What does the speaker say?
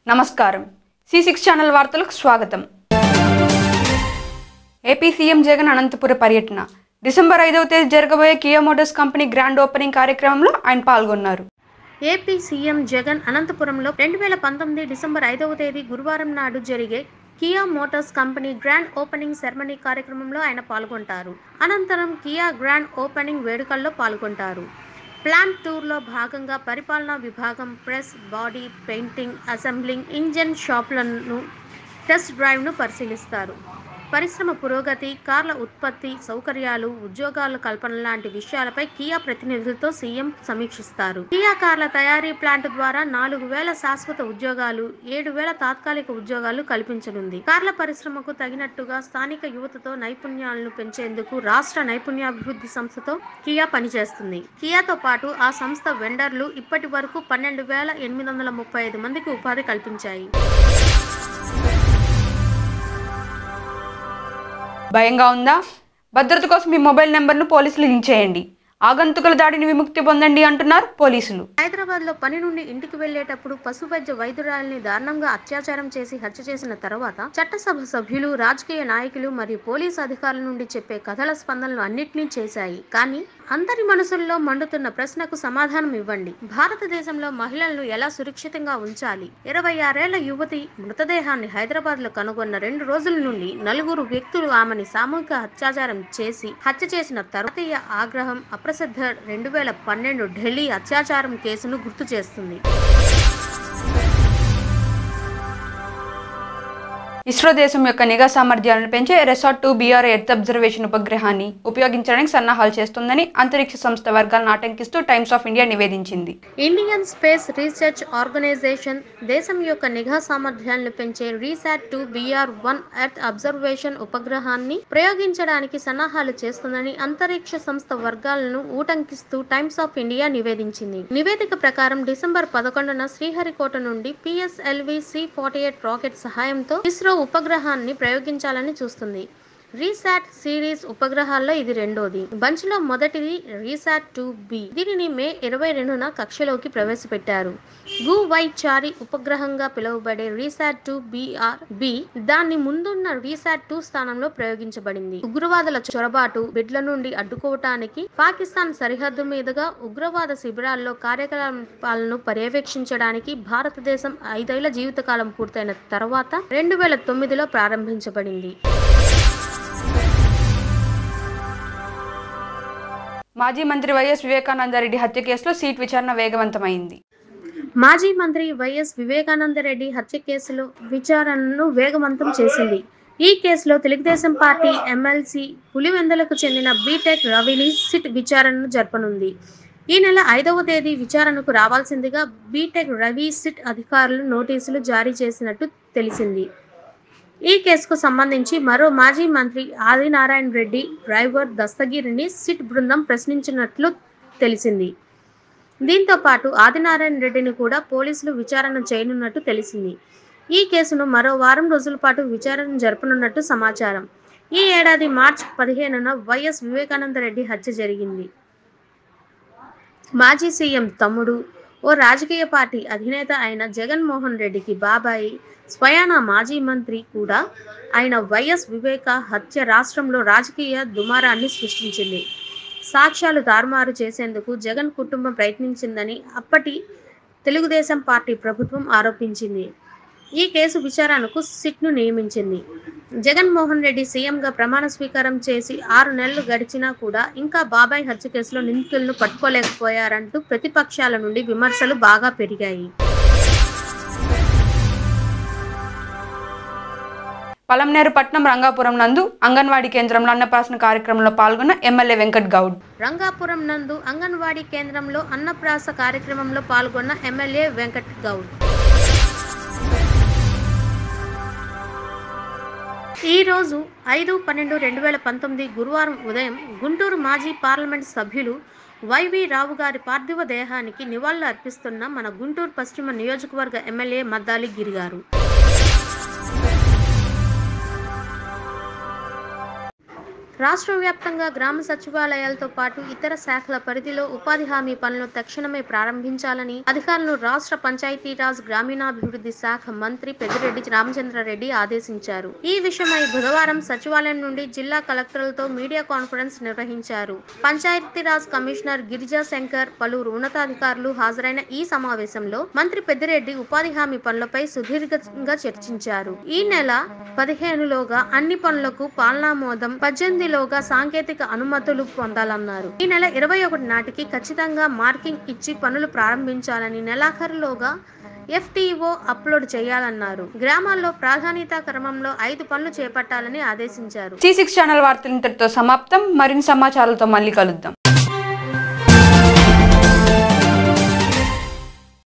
నమస్కారం C six channel వార్తలకు స్వాగతం ఏపీ సీఎం జగన్ అనంతపుర పర్యటన డిసెంబర్ ఐదవ తేదీ జరగబోయే Kia Motors company grand opening కార్యక్రమంలో ఆయన పాల్గొన్నారు ఏపీ సీఎం జగన్ అనంతపురంలో రెండు వేల పంతొమ్మిది డిసెంబర్ ఐదవ తేదీ గురువారం నాడు జరిగే Kia Motors company grand opening ceremony కార్యక్రమంలో ఆయన పాల్గొంటారు అనంతరం కియా గ్రాండ్ ఓపెనింగ్ వేడుకల్లో పాల్గొంటారు ప్లాంట్ టూర్లో భాగంగా పరిపాలనా విభాగం press body painting assembling engine షాపులను టెస్ట్ డ్రైవ్ను పరిశీలిస్తారు పరిశ్రమ పురోగతి కార్ల ఉత్పత్తి సౌకర్యాలు ఉద్యోగాల కల్పన లాంటి విషయాలపై కియా ప్రతినిధులతో సీఎం సమీక్షిస్తారు కియా కార్ల తయారీ ప్లాంట్ ద్వారా నాలుగు వేల శాశ్వత ఉద్యోగాలు ఏడు వేల తాత్కాలిక ఉద్యోగాలు కల్పించనుంది కార్ల పరిశ్రమకు తగినట్టుగా స్థానిక యువతతో నైపుణ్యాలను పెంచేందుకు రాష్ట్ర నైపుణ్యాభివృద్ధి సంస్థతో కియా పనిచేస్తుంది కియాతో పాటు ఆ సంస్థ వెండర్లు ఇప్పటి వరకు పన్నెండు వేల ఎనిమిది వందల ముప్పై ఐదు మందికి ఉపాధి కల్పించాయి భయంగా ఉందా భద్రత కోసం మీ మొబైల్ నెంబర్ను పోలీసులు లింక్ చేయండి ఆగంతుకుల దాడిని విముక్తి పొందండి అంటున్నారు పోలీసులు హైదరాబాద్ లో పని నుండి ఇంటికి వెళ్లేటప్పుడు పశు వైద్య వైద్యురాలిని దారుణంగా అత్యాచారం చేసి హత్య చేసిన తర్వాత చట్టసభ సభ్యులు రాజకీయ నాయకులు మరియు పోలీసు అధికారుల నుండి చెప్పే కథల స్పందనలు అన్నిటినీ చేశాయి కానీ అందరి మనసుల్లో మండుతున్న ప్రశ్నకు సమాధానం ఇవ్వండి భారతదేశంలో మహిళలను ఎలా సురక్షితంగా ఉంచాలి ఇరవై ఆరేళ్ల యువతి మృతదేహాన్ని హైదరాబాద్ లో కనుగొన్న రెండు రోజుల నుండి నలుగురు వ్యక్తులు ఆమెని సామూహిక అత్యాచారం చేసి హత్య చేసిన తరువాత ఆగ్రహం అప్రసిద్ధ రెండు వేల పన్నెండు ఢిల్లీ అత్యాచారం కేసును గుర్తు చేస్తుంది ఇస్రో దేశం యొక్క నిఘా సామర్థ్యాలను పెంచే RISAT two BR earth observation ఉపగ్రహాన్ని ఉపయోగించడానికి సన్నాహాలు చేస్తుందని అంతరిక్ష సంస్థ వర్గాలను ఆటంకిస్తూ టైమ్స్ ఆఫ్ ఇండియా నివేదించింది ఇండియన్ స్పేస్ రీసెర్చ్ ఆర్గనైజేషన్ దేశం యొక్క నిఘా సామర్థ్యాలను పెంచే RISAT two BR one earth observation ఉపగ్రహాన్ని ప్రయోగించడానికి సన్నాహాలు చేస్తుందని అంతరిక్ష సంస్థ వర్గాలను ఊటంకిస్తూ టైమ్స్ ఆఫ్ ఇండియా నివేదించింది నివేదిక ప్రకారం డిసెంబర్ పదకొండున శ్రీహరికోట నుండి PSLV C forty eight rocket సహాయంతో ఇస్రో ఉపగ్రహాన్ని ప్రయోగించాలని చూస్తుంది రీసాట్ సిరీస్ ఉపగ్రహాల్లో ఇది రెండోది బంచ్ లో మొదటిది రీసాట్ టూ బి దీనిని మే ఇరవై రెండున కక్షలోకి ప్రవేశపెట్టారు గు వై చారి ఉపగ్రహంగా పిలువబడే రీసాట్ టూ బిఆర్ బి దాన్ని ముందున్న రీసాట్ టూ స్థానంలో ప్రయోగించబడింది ఉగ్రవాదుల చొరబాటు బిడ్ల నుండి అడ్డుకోవటానికి పాకిస్తాన్ సరిహద్దు మీదుగా ఉగ్రవాద శిబిరాల్లో కార్యకలాపాలను పర్యవేక్షించడానికి భారతదేశం ఐదేళ్ల జీవితకాలం పూర్తయిన తర్వాత రెండు వేల తొమ్మిదిలో ప్రారంభించబడింది మాజీ మంత్రి వైఎస్ వివేకానందరెడ్డి హత్య కేసులో సీట్ విచారణ వేగవంతమైంది మాజీ మంత్రి వైఎస్ వివేకానందరెడ్డి హత్య కేసులో విచారణను వేగవంతం చేసింది ఈ కేసులో తెలుగుదేశం పార్టీ ఎమ్మెల్సీ పులివెందులకు చెందిన బీటెక్ రవిని సిట్ విచారణను జరపనుంది ఈ నెల ఐదవ తేదీ విచారణకు రావాల్సిందిగా బీటెక్ రవి సిట్ అధికారులు నోటీసులు జారీ చేసినట్టు తెలిసింది ఈ కేసుకు సంబంధించి మరో మాజీ మంత్రి ఆదినారాయణ రెడ్డి డ్రైవర్ దస్తగిరిని సిట్ బృందం ప్రశ్నించినట్లు తెలిసింది దీంతో పాటు ఆదినారాయణ రెడ్డిని కూడా పోలీసులు విచారణ చేయనున్నట్టు తెలిసింది ఈ కేసును మరో వారం రోజుల పాటు విచారణ జరపనున్నట్టు సమాచారం ఈ ఏడాది మార్చి పదిహేనున వైఎస్ వివేకానంద రెడ్డి హత్య జరిగింది మాజీ సీఎం తమ్ముడు ఓ రాజకీయ పార్టీ అధినేత అయిన జగన్మోహన్ రెడ్డికి బాబాయి స్వయాన మాజీ మంత్రి కూడా అయిన వైఎస్ వివేక హత్య రాష్ట్రంలో రాజకీయ దుమారాన్ని సృష్టించింది సాక్ష్యాలు తారుమారు చేసేందుకు జగన్ కుటుంబం ప్రయత్నించిందని అప్పటి తెలుగుదేశం పార్టీ ప్రభుత్వం ఆరోపించింది ఈ కేసు విచారణకు సిట్ను నియమించింది జగన్మోహన్ రెడ్డి సీఎంగా ప్రమాణ స్వీకారం చేసి ఆరు నెలలు గడిచినా కూడా ఇంకా బాబాయ్ హత్య కేసులో నిందితులను పట్టుకోలేకపోయారంటూ ప్రతిపక్షాల నుండి విమర్శలు బాగా పెరిగాయి పలంనేరు పట్నం రంగాపురం నందు అంగన్వాడీ కేంద్రంలో అన్నప్రాసన కార్యక్రమంలో పాల్గొన్న ఎమ్మెల్యే వెంకట్ గౌడ్ రంగాపురం నందు అంగన్వాడీ కేంద్రంలో అన్నప్రాస కార్యక్రమంలో పాల్గొన్న ఎమ్మెల్యే వెంకట్ గౌడ్ ఈ రోజు ఐదు పన్నెండు రెండు వేల పంతొమ్మిది గురువారం ఉదయం గుంటూరు మాజీ పార్లమెంట్ సభ్యులు వైవి రావు గారి పార్థివ దేహానికి నివాళులు అర్పిస్తున్న మన గుంటూరు పశ్చిమ నియోజకవర్గ ఎమ్మెల్యే మద్దాలి గిరి గారు రాష్ట్ర వ్యాప్తంగా గ్రామ సచివాలయాలతో పాటు ఇతర శాఖల పరిధిలో ఉపాధి హామీ పనులు తక్షణమే ప్రారంభించాలని అధికారులను రాష్ట్ర పంచాయతీరాజ్ గ్రామీణాభివృద్ధి శాఖ మంత్రి పెద్దిరెడ్డి రామచంద్రారెడ్డి ఆదేశించారు ఈ విషయమై బుధవారం సచివాలయం నుండి జిల్లా కలెక్టర్లతో మీడియా కాన్ఫరెన్స్ నిర్వహించారు పంచాయతీరాజ్ కమిషనర్ గిరిజా శంకర్ పలువురు ఉన్నతాధికారులు హాజరైన ఈ సమావేశంలో మంత్రి పెద్దిరెడ్డి ఉపాధి హామీ పనులపై సుదీర్ఘంగా చర్చించారు ఈ నెల పదిహేనులోగా అన్ని పనులకు పాలనామోదం పద్దెనిమిదిలోగా సాంకేతిక అనుమతులు పొందాలన్నారు ఈ నెల ఇరవై ఒకటి నాటికి ఖచ్చితంగా మార్కింగ్ ఇచ్చి పనులు ప్రారంభించాలని నెలాఖరులోగా ఎఫ్టీఓ అప్లోడ్ చేయాలన్నారు గ్రామాల్లో ప్రాధాన్యత క్రమంలో ఐదు పనులు చేపట్టాలని ఆదేశించారు సి సిక్స్ ఛానల్ వార్తలు ఇంతటితో సమాప్తం మరిన్ని సమాచారాలతో మళ్ళీ కలుద్దాం